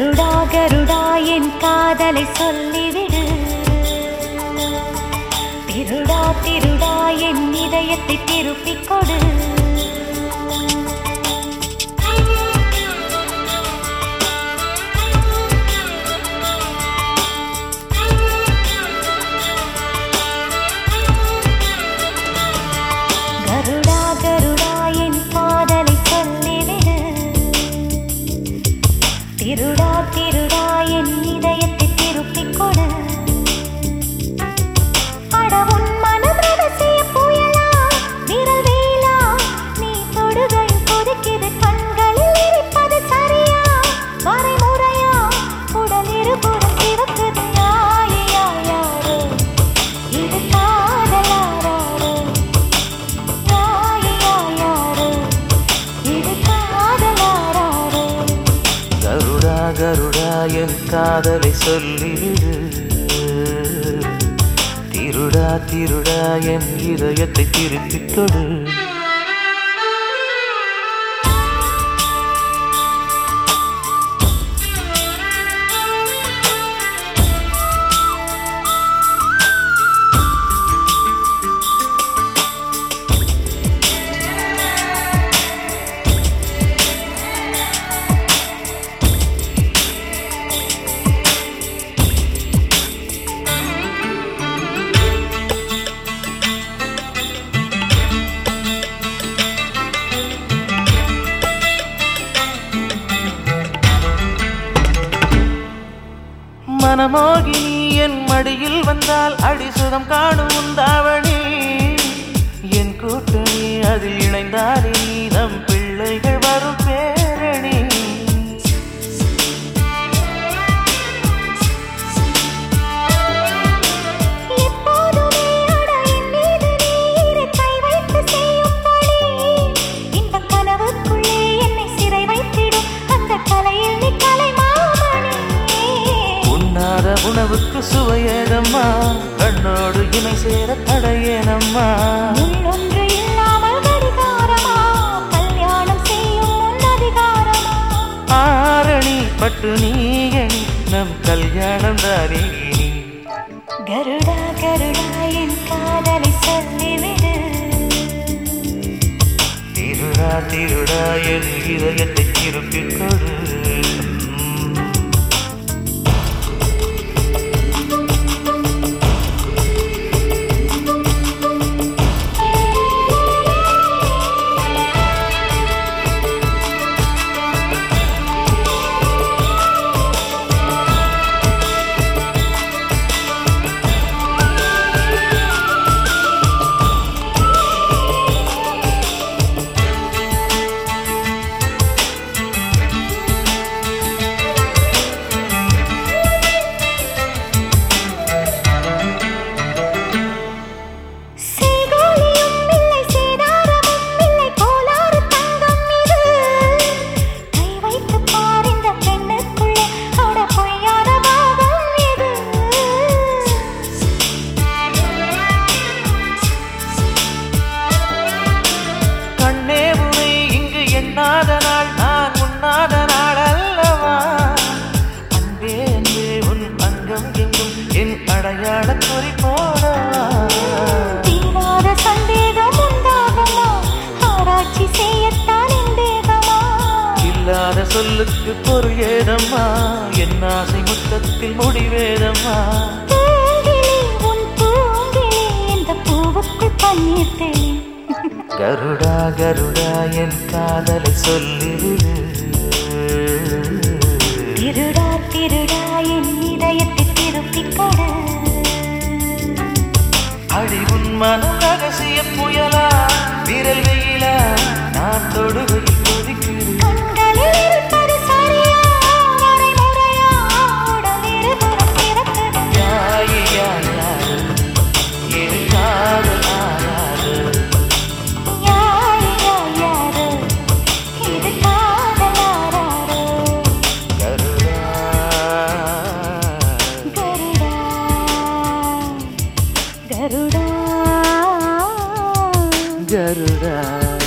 கருடா கருடா என் காதலை சொல்லிவிடு திருடா திருடா என் இதயத்தை திருப்பிக் கொடு கருடா கருடா என் காதலை சொல்லிவிடு திருடா திருடா என் இதயத்தை திருப்பிக் கொடு அட உன் மனம் ரகசிய புயலா விரல் வேலா நீ தொடுகையில் கொதிக்குது கண்களில் இருப்பது சரியா வரைமுறையா உடல் இருபுறம் சிவக்குது யாயா யாரோ இது காதலாரோ யாயா யாரோ இது காதலாரோ கருடா கருடா என் காதலை சொல்லிவிடு திருடா திருடா என் இதயத்தை திருப்பிக் கொடு மனமோகினி என் மடியில் வந்தால் அடிசுகம் காணும் உந்தாவணி என் கூட்டணி அதில் இணைந்தாலே நம் பிள்ளைகள் வரும் பேரணி எப்போதுமே அட என் மீது நீரை கை வைத்து செய்யும்படி இன்பக் கனவுக்குள்ளே என்னை சிறை வைத்திடும் அந்த கலையில் நீ கலைமாமணி உண்ணாத உணவுக்கு சுவையேதம்மா கண்ணோடு இணை சேர தடையேனம்மா முள்ளொன்று இல்லாமல் கடிகாரமா கல்யாணம் செய்யும் உன் அதிகாரமா ஆரணி பட்டு நீயணி நம் கல்யாணம் தானே இனி கருடா கருடா என் காதலை சொல்லிவிடு திருடா திருடா என் இதயத்தை திருப்பிக் கொடு செய்கூலியும் இல்லை சேதாரமும் இல்லை கோளாறு தங்கம் இது கை வைத்து பார் இந்த பெண்ணுக்குள்ளே அட பொய்யான பாகம் இது கண்ணே உனை இங்கு எண்ணாத நாள் நான் உண்ணாத நாள் அல்லவா அன்பே அன்பே உன் அங்கம் எங்கும் என் அடையாள குறி போடவா தீராத சந்தேகம் உண்டாகுமா ஆராய்ச்சி செய்யத்தான் என் தேகமா இல்லாத சொல்லுக்கு பொருள் ஏதம்மா என் ஆசை முத்தத்தில் முடிவேதம்மா பூங்கிளி உன் பூங்கிளி இந்த பூவுக்குள் பன்னீர் தெளி கருடா கருடா என் காதலை சொல்லிவிடு திருடா திருடா என் இதயத்தை திருப்பிக் கொடு அடி உன் மனம் ரகசிய புயலா விரல் வெயிலா நான் தொடுகையில் கொதிக்குது கண்களில் இருப்பது சரியா வரைமுறையா உடல் இருபுறம் சிறக்குது யாயி யாயாரு என் காதல் ஆராரு யாரு யாரு இது காதலாரோ கருடா கருடா கருடா கருடா